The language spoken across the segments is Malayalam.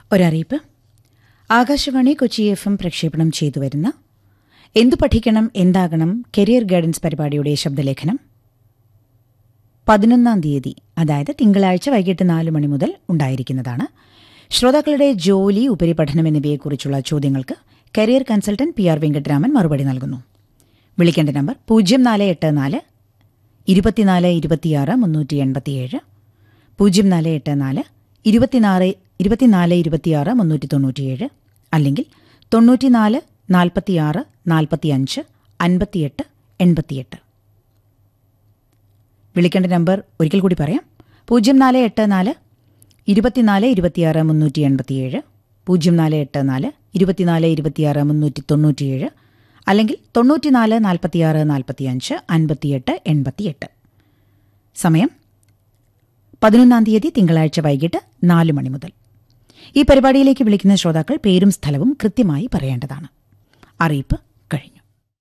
ഒരറിയിപ്പ് ആകാശവാണി കൊച്ചി എഫ് എം പ്രക്ഷേപണം ചെയ്തു വരുന്ന എന്തു പഠിക്കണം എന്താകണം കരിയർ ഗൈഡൻസ് പരിപാടിയുടെ ശബ്ദലേഖനം പതിനൊന്നാം തീയതി അതായത് തിങ്കളാഴ്ച വൈകിട്ട് നാല് മണി മുതൽ ഉണ്ടായിരിക്കുന്നതാണ് ശ്രോതാക്കളുടെ ജോലി ഉപരിപഠനം എന്നിവയെക്കുറിച്ചുള്ള ചോദ്യങ്ങൾക്ക് career consultant P R Venkataraman മറുപടി നൽകുന്നു വിളിക്കേണ്ട നമ്പർ പൂജ്യം നാല് എട്ട് നാല് ഇരുപത്തിനാല് ഇരുപത്തിയാറ് മുന്നൂറ്റി എൺപത്തിയേഴ് പൂജ്യം നാല് എട്ട് നാല് ഇരുപത്തിനാല് ഇരുപത്തിനാല് ഇരുപത്തിയാറ് മുന്നൂറ്റി തൊണ്ണൂറ്റിയേഴ് അല്ലെങ്കിൽ തൊണ്ണൂറ്റിനാല് നാൽപ്പത്തിയാറ് നാൽപ്പത്തിയഞ്ച് അൻപത്തിയെട്ട് എൺപത്തിയെട്ട് വിളിക്കേണ്ട നമ്പർ ഒരിക്കൽ കൂടി പറയാം പൂജ്യം നാല് എട്ട് നാല് ഇരുപത്തിനാല് ഇരുപത്തിയാറ് മുന്നൂറ്റി എൺപത്തിയേഴ് പൂജ്യം നാല് എട്ട് നാല് ഇരുപത്തിനാല് ഇരുപത്തിയാറ് മുന്നൂറ്റി തൊണ്ണൂറ്റിയേഴ് അല്ലെങ്കിൽ തൊണ്ണൂറ്റിനാല് നാൽപ്പത്തിയാറ് നാൽപ്പത്തിയഞ്ച് അൻപത്തിയെട്ട് എൺപത്തിയെട്ട് സമയം പതിനൊന്നാം തീയതി തിങ്കളാഴ്ച വൈകിട്ട് നാല് മണി മുതൽ ഈ പരിപാടിയിലേക്ക് വിളിക്കുന്ന ശ്രോതാക്കൾ പേരും സ്ഥലവും കൃത്യമായി പറയേണ്ടതാണ് അറിയിപ്പ് കഴിഞ്ഞു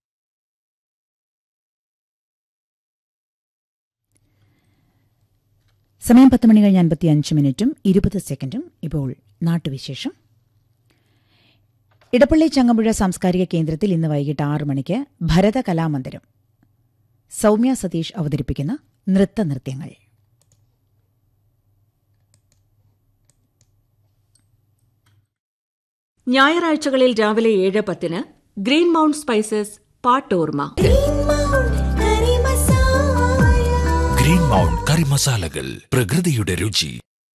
സമയം പത്ത് മണി കഴിഞ്ഞ് അൻപത്തി അഞ്ച് മിനിറ്റും ഇരുപത് സെക്കൻഡും ഇപ്പോൾ നാട്ടുവിശേഷം ഇടപ്പള്ളി ചങ്ങമ്പുഴ സാംസ്കാരിക കേന്ദ്രത്തിൽ ഇന്ന് വൈകിട്ട് ആറ് മണിക്ക് ഭരതകലാമന്ദിരം സൗമ്യ സതീഷ് അവതരിപ്പിക്കുന്ന നൃത്തനൃത്യങ്ങൾ ഞായറാഴ്ചകളിൽ രാവിലെ ഏഴ് പത്തിന് ഗ്രീൻ മൗണ്ട് സ്പൈസസ് പാട്ടോർമ ഗ്രീൻ മൗണ്ട് കറി മസാലകൾ പ്രകൃതിയുടെ രുചി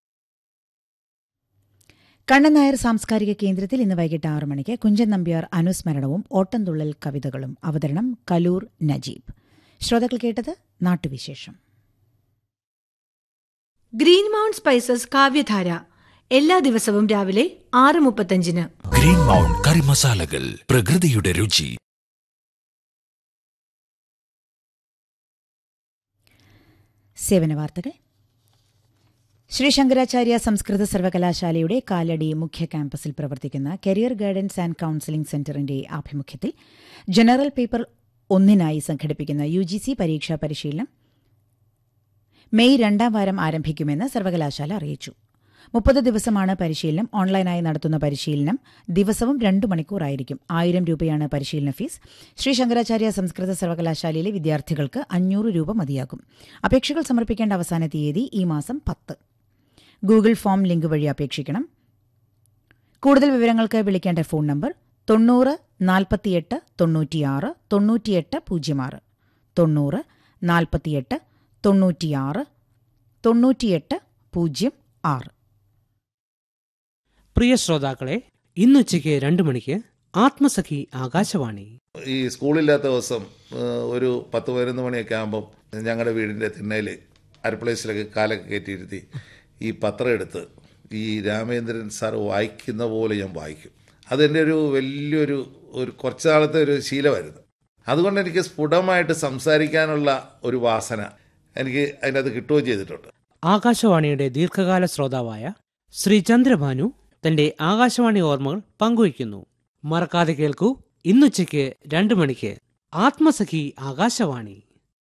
കണ്ണൻ നായർ സാംസ്കാരിക കേന്ദ്രത്തിൽ ഇന്ന് വൈകിട്ട് ആറ് മണിക്ക് കുഞ്ചൻ നമ്പ്യാർ അനുസ്മരണവും ഓട്ടംതുള്ളൽ കവിതകളും അവതരണം കലൂർ നജീബ് ശ്രോതാക്കൾ കേട്ടത് നാട്ടുവിശേഷം ഗ്രീൻ മൗണ്ട് സ്പൈസസ് കാവ്യധാര എല്ലാ ദിവസവും രാവിലെ ആറ് മുപ്പത്തഞ്ചിന് ഗ്രീൻ മൗണ്ട് കറി മസാലകൾ പ്രകൃതിയുടെ രുചി സേവന വാർത്തകൾ ശ്രീ ശങ്കരാചാര്യ സംസ്കൃത സർവകലാശാലയുടെ കാലടി മുഖ്യ ക്യാമ്പസിൽ പ്രവർത്തിക്കുന്ന കരിയർ ഗൈഡൻസ് ആൻഡ് കൌൺസിലിംഗ് സെന്ററിന്റെ ആഭിമുഖ്യത്തിൽ ജനറൽ പേപ്പർ ഒന്നിനായി സംഘടിപ്പിക്കുന്ന യു ജി സി പരീക്ഷാ പരിശീലനം മെയ് രണ്ടാം വാരം ആരംഭിക്കുമെന്ന് സർവകലാശാല അറിയിച്ചു മുപ്പത് ദിവസമാണ് പരിശീലനം ഓൺലൈനായി നടത്തുന്ന പരിശീലനം ദിവസവും രണ്ടു മണിക്കൂറായിരിക്കും ആയിരം രൂപയാണ് പരിശീലന ഫീസ് ശ്രീ ശങ്കരാചാര്യ സംസ്കൃത സർവകലാശാലയിലെ വിദ്യാർത്ഥികൾക്ക് അഞ്ഞൂറ് രൂപ മതിയാകും അപേക്ഷകൾ സമർപ്പിക്കേണ്ട അവസാന തീയതി ഈ മാസം പത്ത് ഗൂഗിൾ ഫോം ലിങ്ക് വഴി അപേക്ഷിക്കണം കൂടുതൽ വിവരങ്ങൾക്ക് വിളിക്കേണ്ട ഫോൺ നമ്പർ തൊണ്ണൂറ് നാൽപ്പത്തിയെട്ട് തൊണ്ണൂറ്റിയാറ് തൊണ്ണൂറ്റിയെട്ട് പൂജ്യം ആറ് തൊണ്ണൂറ് നാൽപ്പത്തിയെട്ട് തൊണ്ണൂറ്റിയാറ് തൊണ്ണൂറ്റിയെട്ട് പൂജ്യം ആറ് പ്രിയ ശ്രോതാക്കളെ ഇന്നുച്ചയ്ക്ക് രണ്ടു മണിക്ക് ആത്മസഖി ആകാശവാണി ഈ സ്കൂളില്ലാത്ത ദിവസം ആ, ഒരു പത്ത് പതിനൊന്ന് മണിയൊക്കെ ആകുമ്പം ഞങ്ങളുടെ വീടിൻ്റെ തിണ്ണയിൽ അരപ്ലേസിലൊക്കെ കാലൊക്കെ കയറ്റിയിരുത്തി ഈ പത്രം എടുത്ത് ഈ രാമേന്ദ്രൻ സാർ വായിക്കുന്ന പോലെ ഞാൻ വായിക്കും അതെൻ്റെ ഒരു വലിയൊരു ഒരു കുറച്ച് നാളത്തെ ഒരു ശീലമായിരുന്നു അതുകൊണ്ട് എനിക്ക് സ്ഫുടമായിട്ട് സംസാരിക്കാനുള്ള ഒരു വാസന എനിക്ക് അതിനകത്ത് കിട്ടുകയും ചെയ്തിട്ടുണ്ട് ആകാശവാണിയുടെ ദീർഘകാല ശ്രോതാവായ ശ്രീ ചന്ദ്രഭാനു തന്റെ ആകാശവാണി ഓർമ്മകൾ പങ്കുവയ്ക്കുന്നു മറക്കാതെ കേൾക്കൂ ഇന്നുച്ചയ്ക്ക് രണ്ടു മണിക്ക് ആത്മസഖി ആകാശവാണി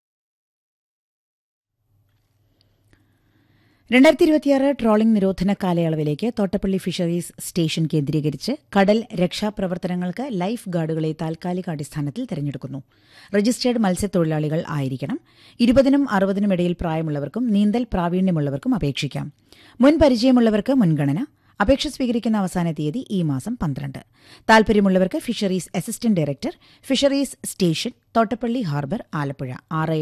രണ്ടായിരത്തി ഇരുപത്തിയാറ് ട്രോളിംഗ് നിരോധന കാലയളവിലേക്ക് തോട്ടപ്പള്ളി ഫിഷറീസ് സ്റ്റേഷൻ കേന്ദ്രീകരിച്ച് കടൽ രക്ഷാപ്രവർത്തനങ്ങൾക്ക് ലൈഫ് ഗാർഡുകളെ താൽക്കാലിക അടിസ്ഥാനത്തിൽ തെരഞ്ഞെടുക്കുന്നു രജിസ്റ്റേർഡ് മത്സ്യത്തൊഴിലാളികൾ ആയിരിക്കണം ഇരുപതിനും അറുപതിനും ഇടയിൽ പ്രായമുള്ളവർക്കും നീന്തൽ പ്രാവീണ്യമുള്ളവർക്കും അപേക്ഷിക്കാം മുൻ പരിചയമുള്ളവർക്ക് മുൻഗണന അപേക്ഷ സ്വീകരിക്കുന്ന അവസാന തീയതി ഈ മാസം പന്ത്രണ്ട് താൽപര്യമുള്ളവർക്ക് fisheries assistant director fisheries station Thottappally harbour Alappuzha ആറ്